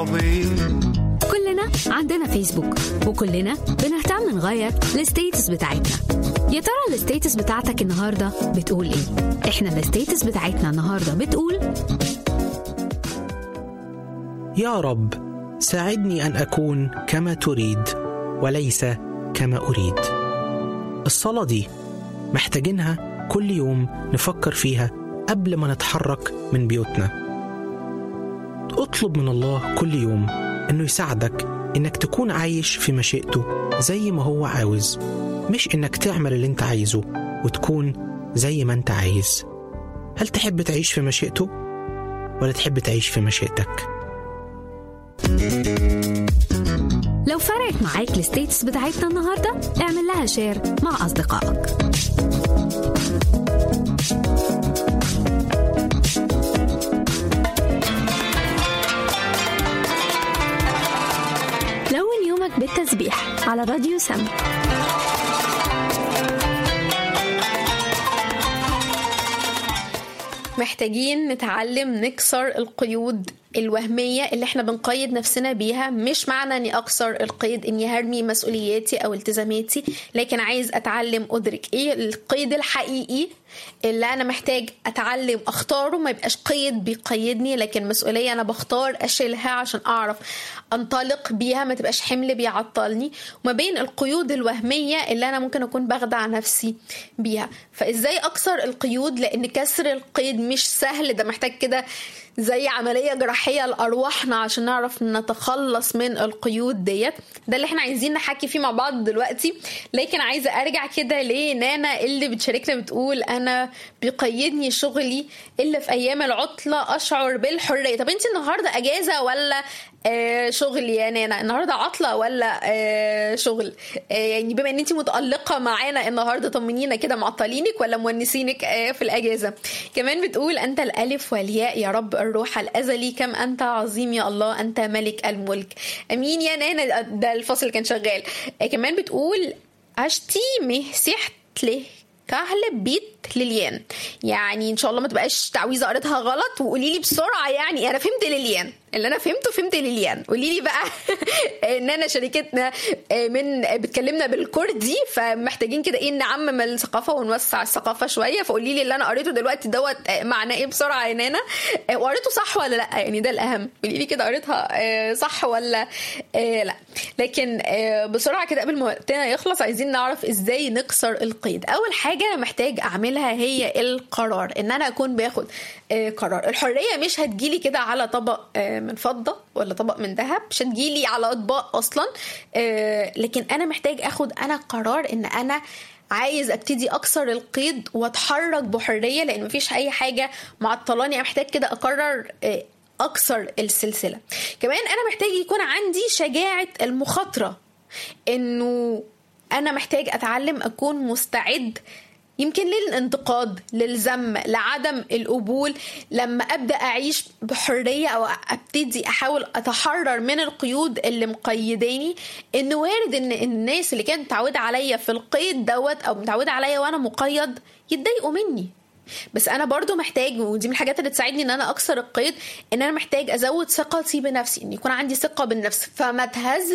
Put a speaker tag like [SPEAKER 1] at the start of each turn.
[SPEAKER 1] كلنا عندنا فيسبوك وكلنا بنهتم نغير الستيتس بتاعتنا يا ترى الستيتس بتاعتك النهارده بتقول ايه احنا الستيتس بتاعتنا النهارده بتقول
[SPEAKER 2] يا رب ساعدني ان اكون كما تريد وليس كما اريد الصلاه دي محتاجينها كل يوم نفكر فيها قبل ما نتحرك من بيوتنا اطلب من الله كل يوم انه يساعدك انك تكون عايش في مشيئته زي ما هو عاوز مش انك تعمل اللي انت عايزه وتكون زي ما انت عايز هل تحب تعيش في مشيئته ولا تحب تعيش في مشيئتك
[SPEAKER 1] لو فرقت معاك الستيتس بتاعتنا النهارده اعمل لها شير مع اصدقائك لون يومك بالتسبيح على راديو سم
[SPEAKER 3] محتاجين نتعلم نكسر القيود الوهمية اللي احنا بنقيد نفسنا بيها مش معنى اني اكسر القيد اني هرمي مسؤولياتي او التزاماتي لكن عايز اتعلم ادرك ايه القيد الحقيقي اللي انا محتاج اتعلم اختاره ما يبقاش قيد بيقيدني لكن مسؤولية انا بختار اشيلها عشان اعرف انطلق بيها ما تبقاش حمل بيعطلني وما بين القيود الوهمية اللي انا ممكن اكون باخدة على نفسي بيها فازاي اكسر القيود لان كسر القيد مش سهل ده محتاج كده زي عملية جراحية لأرواحنا عشان نعرف نتخلص من القيود ديت ده اللي احنا عايزين نحكي فيه مع بعض دلوقتي لكن عايزة أرجع كده لنانا اللي بتشاركنا بتقول أنا بيقيدني شغلي إلا في أيام العطلة أشعر بالحرية طب أنت النهاردة أجازة ولا آه شغل يا نانا النهارده عطله ولا آه شغل آه يعني بما ان انت متالقه معانا النهارده طمنينا كده معطلينك ولا مونسينك آه في الاجازه كمان بتقول انت الالف والياء يا رب الروح الازلي كم انت عظيم يا الله انت ملك الملك امين يا نانا ده الفصل كان شغال آه كمان بتقول اشتي مسحت له كهل بيت ليليان يعني ان شاء الله ما تبقاش تعويذه قريتها غلط وقولي لي بسرعه يعني انا فهمت ليليان اللي انا فهمته فهمت ليليان قولي لي بقى ان انا شركتنا من بتكلمنا بالكردي فمحتاجين كده ايه نعمم الثقافه ونوسع الثقافه شويه فقولي لي اللي انا قريته دلوقتي دوت معناه ايه بسرعه يا نانا وقريته صح ولا لا يعني ده الاهم قولي لي كده قريتها صح ولا لا لكن بسرعه كده قبل ما وقتنا يخلص عايزين نعرف ازاي نكسر القيد اول حاجه محتاج اعملها هي القرار ان انا اكون باخد قرار الحريه مش هتجيلي كده على طبق من فضه ولا طبق من ذهب مش هتجيلي على اطباق اصلا لكن انا محتاج اخد انا قرار ان انا عايز ابتدي اكسر القيد واتحرك بحريه لان مفيش اي حاجه معطلاني انا محتاج كده اقرر اكسر السلسله كمان انا محتاج يكون عندي شجاعه المخاطره انه انا محتاج اتعلم اكون مستعد يمكن للانتقاد للذم لعدم القبول لما ابدا اعيش بحريه او ابتدي احاول اتحرر من القيود اللي مقيداني ان وارد ان الناس اللي كانت متعوده عليا في القيد دوت او متعوده عليا وانا مقيد يتضايقوا مني بس انا برضو محتاج ودي من الحاجات اللي تساعدني ان انا اكسر القيد ان انا محتاج ازود ثقتي بنفسي ان يكون عندي ثقه بالنفس فما تهز